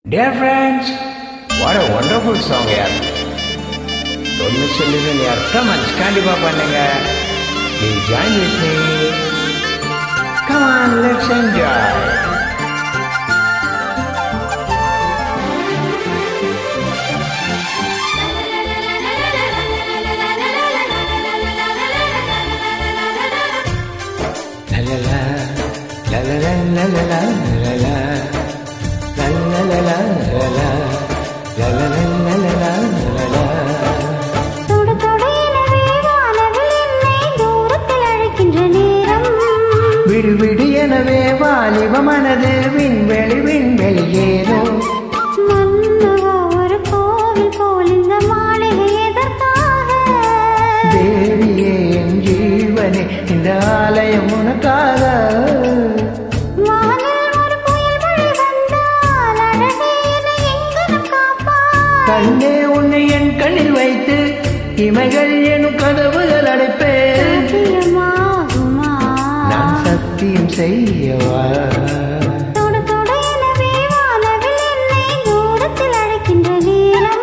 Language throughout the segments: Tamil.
Dear friends, what a wonderful song யார் ஒன்று சொல்லுது நீ அர்த்தம் கண்டிப்பா பண்ணுங்க Please join with me. Come on, let's enjoy. La la la, la la la la la la la la. La la la la la la. La la la la la la la la. தொடு தொடு எனவே வானவில் என்னை தூரத்தில் அழைக்கின்ற நேரம் விடு விடு எனவே வாலிப மனது விண்வெளி விண்வெளி ஏதோ மன்னவா ஒரு கோவில் போல் இந்த மாளிகை எதற்காக தேவியே என் ஜீவனே இந்த ஆலயம் உனக்காக வானில் ஒரு புயல் மழை வந்தால் அழகே என்னை எங்கனம் காப்பாய் கண்ணே உன்னை என் கண்ணில் வைத்து இமைகள் எனும் கதவுகள் அடைப்பேன் சாத்தியமாகுமா நான் சத்தியம் செய்யவா தொடு தொடு எனவே வானவில் என்னை தூரத்தில் அழைக்கின்ற நேரம்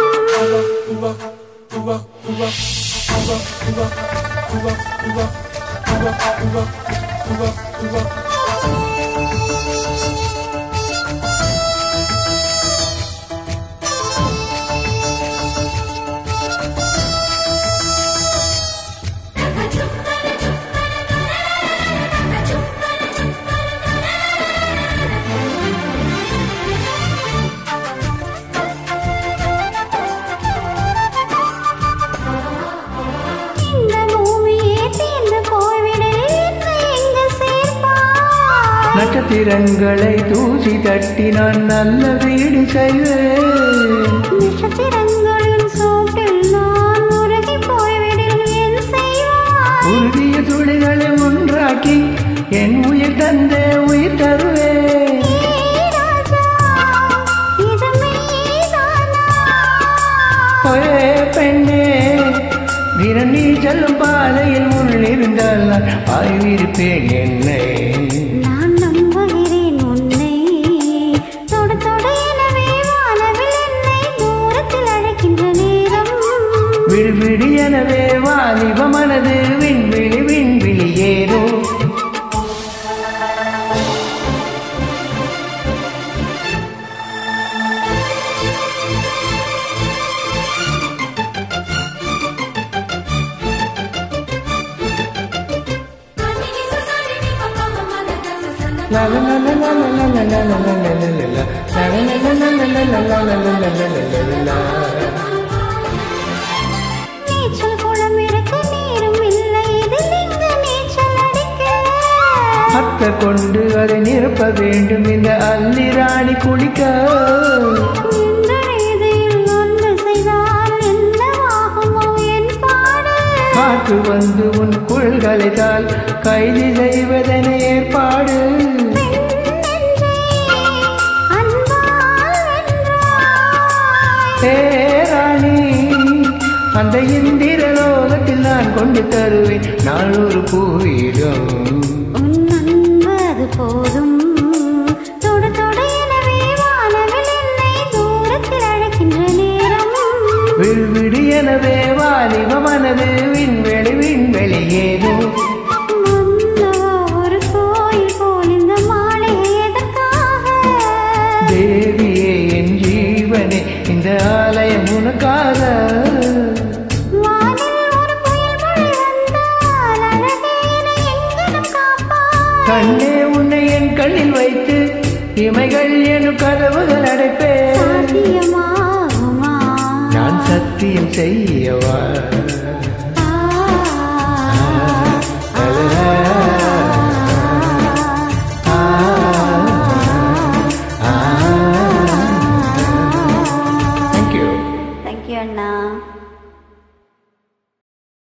இந்த பூமியே தீர்ந்து போய்விடலில் என்னை எங்கு சேர்ப்பாய் நட்சத்திரங்களை தூசி தட்டி நான் நல்ல வீடு செய்வேன் நட்சத்திரங்களின் சோப்பில் நான் உருகி போய்விடில் என் செய்வாய் உருகிய துளிகளை ஒன்றாக்கி என் உயிர் தந்தே உயிர் தருவேன் ஏய் ராஜா, இது மெய்தானா? ஒரே பெண்ணே தினம் நீ செல்லும் பாதையில் உள்ளிருந்தால் நான் ஆய்விருப்பேன் என்னை நான் நம்புகிறேன் உன்னை. தொடு தொடு எனவே வானவில் என்னை தூரத்தில் அழைக்கின்ற நேரம் விடு விடு எனவே வாலிப மனது விண்வெளி விண்வெளி ஏதோ La la la la la la la la la la la la la la. La la la la la la la la la la la la la la la. நீச்சல் குளம் இருக்க நீரும் இல்லை இதில் இங்கு நீச்சல் அடிக்க அத்த கொண்டு அதை நிரப்ப வேண்டும் இந்த அல்லி ராணி குளிக்க இந்த ரீதியில் ஒன்று செய்தால் என்னவாகுமோ என் பாடல் காற்று வந்து உன் குழல்களைத்தால் கைது செய்வதென ஏற்பாடு ஏ ராணி அந்த இந்திர லோகத்தில் நான் கொண்டு தருவேன் நான் ஒரு பூவீகம் போதும் தொடு தொடு எனவே வானவில் என்னை தூரத்தில் அழைக்கின்ற நேரம் விடு விடு எனவே வாலிப மனது விண்வெளி விண்வெளி ஏதோ மன்னவா ஒரு கோயில் போல் இந்த மாளிகை எதற்காக தேவியே என் ஜீவனே இந்த ஆலயம் உனக்காக வானில் ஒரு புயல் மழை வந்தால் அழகே என்னை எங்கனம் காப்பாய் கண்ணே உன்னை என் கண்ணில் வைத்து இமைகள் எனும் கதவுகள் அடைப்பேன் சாத்தியமாகுமா நான் சத்தியம் செய்யவா